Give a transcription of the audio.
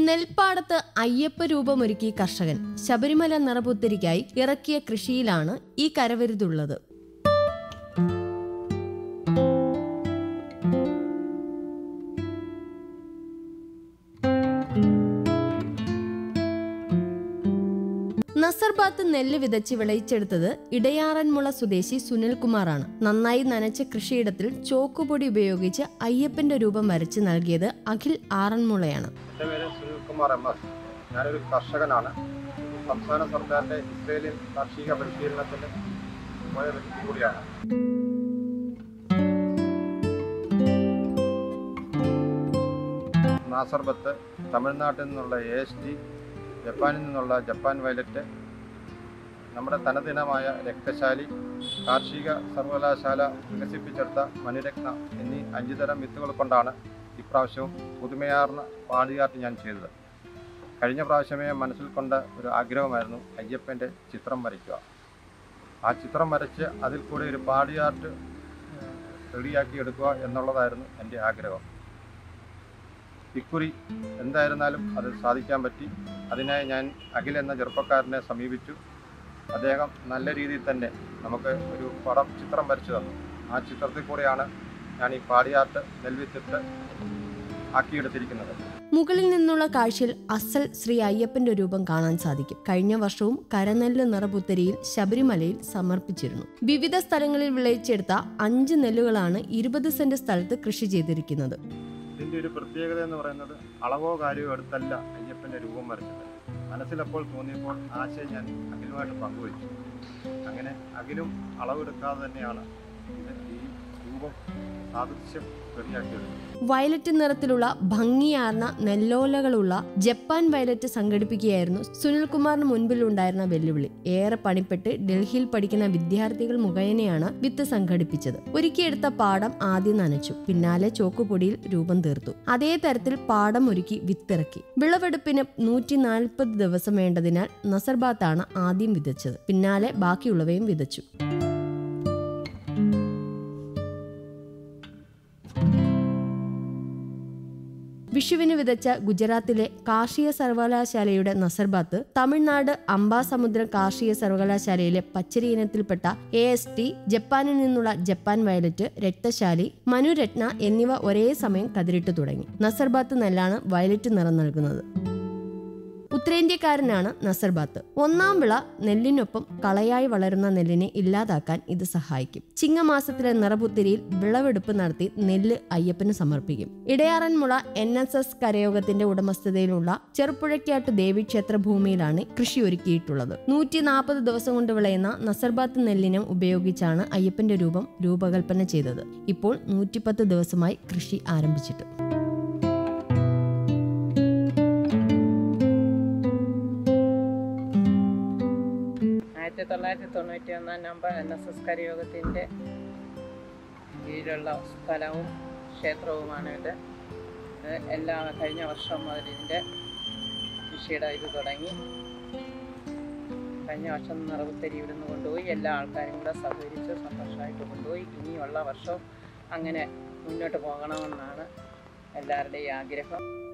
നെൽപ്പാടത്ത് അയ്യപ്പ രൂപമൊരുക്കി കർഷകൻ ശബരിമല നിറപുത്തരിക്കായി ഇറക്കിയ കൃഷിയിലാണ് ഈ കരവരുതുള്ളത് നസർബാത്ത് നെല്ല് വിതച്ച് വിളയിച്ചെടുത്തത് ഇടയാറന്മുള സ്വദേശി സുനിൽകുമാറാണ് നന്നായി നനച്ച കൃഷിയിടത്തിൽ ചോക്കുപൊടി ഉപയോഗിച്ച് അയ്യപ്പന്റെ രൂപം വരച്ച് നൽകിയത് അഖിൽ ആറന്മുളയാണ് എൻ്റെ പേര് സുനിൽകുമാർ എം എസ് ഞാനൊരു കർഷകനാണ് സംസ്ഥാന സർക്കാരിൻ്റെ ഇസ്രേലിയൻ കാർഷിക പരിശീലനത്തിന് പോയ വ്യക്തി കൂടിയാണ് നാസർബത്ത് തമിഴ്നാട്ടിൽ നിന്നുള്ള എ എസ് ടി ജപ്പാനിൽ നിന്നുള്ള ജപ്പാൻ വയലറ്റ് നമ്മുടെ തനദിനമായ രക്തശാലി കാർഷിക സർവകലാശാല വികസിപ്പിച്ചെടുത്ത മണിരത്ന എന്നീ അഞ്ചു തരം വിത്തുകൾ കൊണ്ടാണ് ഇപ്രാവശ്യവും പുതുമയാർന്ന പാടിയാർട്ട് ഞാൻ ചെയ്തത് കഴിഞ്ഞ പ്രാവശ്യമേ മനസ്സിൽ കൊണ്ട ഒരു ആഗ്രഹമായിരുന്നു അയ്യപ്പൻ്റെ ചിത്രം വരയ്ക്കുക ആ ചിത്രം വരച്ച് അതിൽ കൂടി ഒരു പാടിയാർട്ട് റെഡിയാക്കി എടുക്കുക എന്നുള്ളതായിരുന്നു എൻ്റെ ആഗ്രഹം ഇക്കുറി എന്തായിരുന്നാലും അത് സാധിക്കാൻ പറ്റി അതിനായി ഞാൻ അഖിൽ എന്ന ചെറുപ്പക്കാരനെ സമീപിച്ചു അദ്ദേഹം നല്ല രീതിയിൽ തന്നെ നമുക്ക് ഒരു പടം ചിത്രം വരച്ചു തന്നു ആ ചിത്രത്തിൽ കൂടെയാണ് ഞാൻ ഈ പാടിയാർട്ട് നെൽവിത്തിട്ട് ആക്കിയെടുത്തിരിക്കുന്നത് മുകളിൽ നിന്നുള്ള കാഴ്ചയിൽ അസൽ ശ്രീ അയ്യപ്പന്റെ രൂപം കാണാൻ സാധിക്കും കഴിഞ്ഞ വർഷവും കരനെല്ല് നിറപുത്തരിയിൽ ശബരിമലയിൽ സമർപ്പിച്ചിരുന്നു വിവിധ സ്ഥലങ്ങളിൽ വിളയിച്ചെടുത്ത അഞ്ച് നെല്ലുകളാണ് ഇരുപത് സെന്റ് സ്ഥലത്ത് കൃഷി ചെയ്തിരിക്കുന്നത് ഇതിൻ്റെ ഒരു പ്രത്യേകത എന്ന് പറയുന്നത് അളവോ കാര്യമോ എടുത്തല്ല അയ്യപ്പൻ്റെ രൂപം വരച്ചത് മനസ്സിലപ്പോൾ തോന്നിയപ്പോൾ ആശയം ഞാൻ അഖിലുമായിട്ട് പങ്കുവച്ചു അങ്ങനെ അഖിലും അളവെടുക്കാതെ തന്നെയാണ് ഇത് ഈ രൂപം സാദൃശ്യം റെഡിയാക്കിയെടുത്തത് വയലറ്റ് നിറത്തിലുള്ള ഭംഗിയാർന്ന നെല്ലോലകളുള്ള ജപ്പാൻ വയലറ്റ് സംഘടിപ്പിക്കുകയായിരുന്നു സുനിൽകുമാറിന് മുൻപിലുണ്ടായിരുന്ന വെല്ലുവിളി ഏറെ പണിപ്പെട്ട് ഡൽഹിയിൽ പഠിക്കുന്ന വിദ്യാർത്ഥികൾ മുഖേനയാണ് വിത്ത് സംഘടിപ്പിച്ചത് ഒരുക്കിയെടുത്ത പാടം ആദ്യം നനച്ചു പിന്നാലെ ചോക്കുപൊടിയിൽ രൂപം തീർത്തു അതേ തരത്തിൽ പാടം ഒരുക്കി വിത്തിറക്കി വിളവെടുപ്പിന് നൂറ്റി നാൽപ്പത് ദിവസം വേണ്ടതിനാൽ നസർബാത്താണ് ആദ്യം വിതച്ചത് പിന്നാലെ ബാക്കിയുള്ളവയും വിതച്ചു വിഷുവിന് വിതച്ച ഗുജറാത്തിലെ കാർഷിക സർവകലാശാലയുടെ നസർബാത്ത് തമിഴ്നാട് അംബാസമുദ്രം കാർഷിക സർവകലാശാലയിലെ പച്ചരി ഇനത്തിൽപ്പെട്ട എ എസ് ടി ജപ്പാനിൽ നിന്നുള്ള ജപ്പാൻ വയലറ്റ് രക്തശാലി മനുരത്ന എന്നിവ ഒരേ സമയം കതിരിട്ടു തുടങ്ങി നസർബാത്ത് നെല്ലാണ് വയലറ്റ് നിറം നൽകുന്നത് ഉത്തരേന്ത്യക്കാരനാണ് നസർബാത്ത് ഒന്നാം വിള നെല്ലിനൊപ്പം കളയായി വളരുന്ന നെല്ലിനെ ഇല്ലാതാക്കാൻ ഇത് സഹായിക്കും ചിങ്ങമാസത്തിലെ നിറപുത്തിരിയിൽ വിളവെടുപ്പ് നടത്തി നെല്ല് അയ്യപ്പന് സമർപ്പിക്കും ഇടയാറന്മുള എൻ എസ് എസ് കരയോഗത്തിന്റെ ഉടമസ്ഥതയിലുള്ള ചെറുപുഴയ്ക്കാട്ട് ദേവീക്ഷേത്ര ഭൂമിയിലാണ് കൃഷി ഒരുക്കിയിട്ടുള്ളത് നൂറ്റി നാൽപ്പത് ദിവസം കൊണ്ട് വിളയുന്ന നസർബാത്ത് നെല്ലിനം ഉപയോഗിച്ചാണ് അയ്യപ്പന്റെ രൂപം രൂപകൽപ്പന ചെയ്തത് ഇപ്പോൾ നൂറ്റിപ്പത്ത് ദിവസമായി കൃഷി ആരംഭിച്ചിട്ട് ആയിരത്തി തൊള്ളായിരത്തി തൊണ്ണൂറ്റി ഒന്നാം നമ്പർ എൻ എസ് എസ് കരയോഗത്തിൻ്റെ കീഴിലുള്ള സ്ഥലവും ക്ഷേത്രവുമാണ് ഇത് ഇത് എല്ലാ കഴിഞ്ഞ വർഷം മുതൽ ഇതിൻ്റെ കൃഷിയുടെ ഇത് തുടങ്ങി കഴിഞ്ഞ വർഷം നിറവുത്തരി ഇവിടുന്ന് കൊണ്ടുപോയി എല്ലാ ആൾക്കാരും കൂടെ സഹകരിച്ച് സന്തോഷമായിട്ട് കൊണ്ടുപോയി ഇനിയുള്ള വർഷം അങ്ങനെ മുന്നോട്ട് പോകണമെന്നാണ് എല്ലാവരുടെയും ആഗ്രഹം